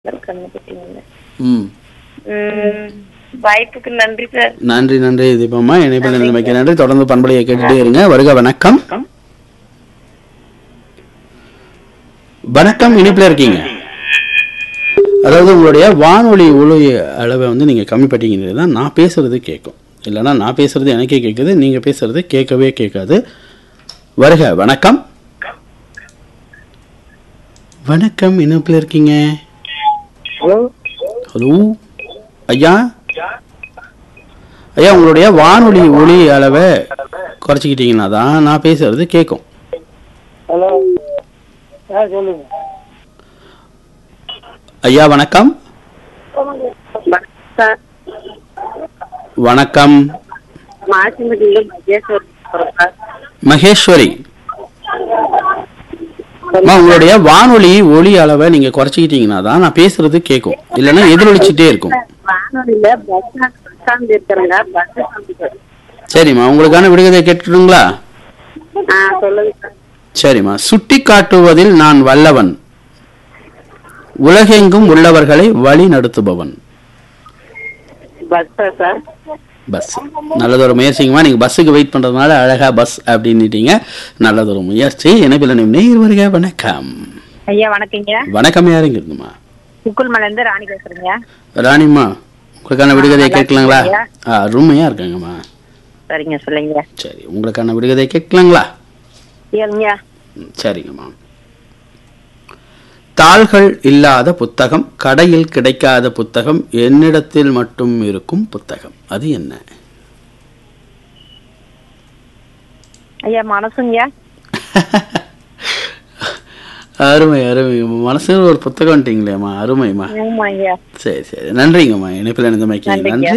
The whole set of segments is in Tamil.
கண்ணுக்குட்டிங்க ம் வாய்ப்புக்கு நன்றி சார் நன்றி நன்றி தீபம்மா இணைப்பில் நிலைமைக்கு நன்றி தொடர்ந்து பண்பலையை கேட்டுட்டே இருங்க வருக வணக்கம் வணக்கம் இணைப்பில் இருக்கீங்க அதாவது உங்களுடைய வானொலி ஒளி அளவை வந்து நீங்கள் கம்மி பண்ணிக்கிறது தான் நான் பேசுறது கேட்கும் இல்லைன்னா நான் பேசுறது எனக்கே கேட்குது நீங்கள் பேசுறது கேட்கவே கேட்காது வருக வணக்கம் வணக்கம் இணைப்பில் இருக்கீங்க ஹலோ ஹலோ ஐயா ஐயா உங்களுடைய வானொலி ஒளி அளவை குறைச்சிக்கிட்டீங்கன்னா தான் நான் பேசுறது கேட்கும் ஹலோ ஆ சொல்லுங்க ஐயா வணக்கம் சார் வணக்கம் மாசிமட்டியில மகேஸ்வரி பேசுறேன் சார் மகேஸ்வரி அம்மா உங்களுடைய வானொலி ஒளி அளவை நீங்க குறைச்சிக்கிட்டீங்கன்னா தான் நான் பேசுறது கேட்கும் இல்லைன்னா எதிரொலிச்சுட்டே இருக்கும் வானொலியில பஸ் ஸ்டாண்ட் இருக்கிறேங்க பஸ் ஸ்டாண்ட் சரிம்மா உங்களுக்கான விடுகதை கேட்டுட்டுங்களா ஆ சொல்லுங்க சார் சரிம்மா சுட்டி காட்டுவதில் நான் வல்லவன் உலகெங்கும் உள்ளவர்களை வழி நடத்துபவன் பஸ்ஸா சார் பஸ் நல்லதொரு முயற்சிங்கம்மா நீங்க பஸ்ஸுக்கு வெயிட் பண்றதுனால அழகா பஸ் அப்படின்னுட்டீங்க நல்லதொரு முயற்சி எனவே நேர் வருக வணக்கம் ஐயா வணக்கங்க வணக்கம் யாருங்க இருக்குமா முக்குல்மல இருந்து ராணி பேசுறேங்க ராணிம்மா உங்களுக்கான விடுகதையை நல்லா கேட்கலாங்களா இருக்கீங்களா? ஆ அருமையா இருக்காங்கம்மா சரிங்க சொல்லுங்க சரி உங்களுக்கான விடுகதையை கேட்கலாங்களா ஏங்க ம், சரிங்கம்மா தாள்கள் இல்லாத புத்தகம் கடையில் கிடைக்காத புத்தகம் என்னிடத்தில் மட்டும் இருக்கும் புத்தகம் அது என்ன ஐயா மனசுங்க அருமை அருமை மனசுல ஒரு புத்தகம்ட்டீங்களேம்மா அருமைம்மா ஆமா ஐயா சரி சரி நன்றிங்கம்மா இணைப்பில் இணைந்தமைக்கு நன்றிங்க. நன்றி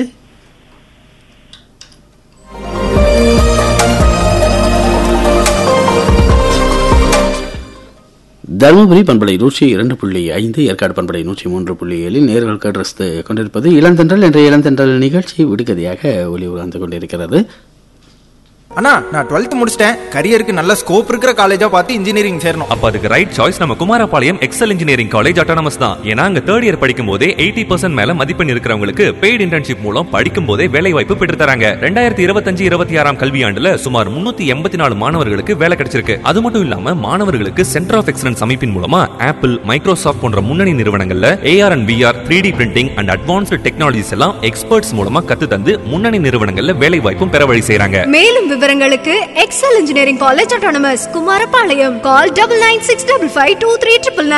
தருமபுரி பண்பலை நூற்றி இரண்டு புள்ளி ஐந்து ஏற்காடு பண்பலை நூற்றி மூன்று புள்ளி ஏழில் நேர்கள் கேட்டு கொண்டிருப்பது இளந்தென்றல் என்ற இளந்தென்றல் நிகழ்ச்சி விடுகதையாக ஒளி உணர்ந்து கொண்டிருக்கிறது அண்ணா நான் டுவெல்த் முடிச்சிட்டேன் கரியருக்கு நல்ல ஸ்கோப் இருக்கிற காலேஜா பார்த்து இன்ஜினியரிங் சேரணும் அப்ப அதுக்கு ரைட் சாய்ஸ் நம்ம Kumarapalayam Excel engineering college autonomous தான் ஏன்னா அங்க தேர்ட் இயர் படிக்கும் போதே எயிட்டி பர்சன்ட் மேல மதிப்பெண் இருக்கிறவங்களுக்கு பெய்ட் இன்டர்ன்ஷிப் மூலம் படிக்கும் போதே வேலை வாய்ப்பு பெற்று தராங்க ரெண்டாயிரத்தி இருபத்தஞ்சு இருபத்தி ஆறாம் கல்வியாண்டுல சுமார் முன்னூத்தி எண்பத்தி நாலு மாணவர்களுக்கு வேலை கிடைச்சிருக்கு அது மட்டும் இல்லாம மாணவர்களுக்கு சென்டர் ஆஃப் எக்ஸலன்ஸ் அமைப்பின் மூலமா ஆப்பிள் மைக்ரோசாஃப்ட் போன்ற முன்னணி நிறுவனங்கள்ல AR and VR three D printing and advanced technologies எல்லாம் எக்ஸ்பர்ட்ஸ் மூலமா கத்து தந்து முன்னணி நிறுவனங்கள்ல வேலை வாய்ப்பும் பெற வழி செய்றாங்க மேலும் விவரங்களுக்கு Excel engineering college autonomous Kumarapalayam call double nine six double five two three triple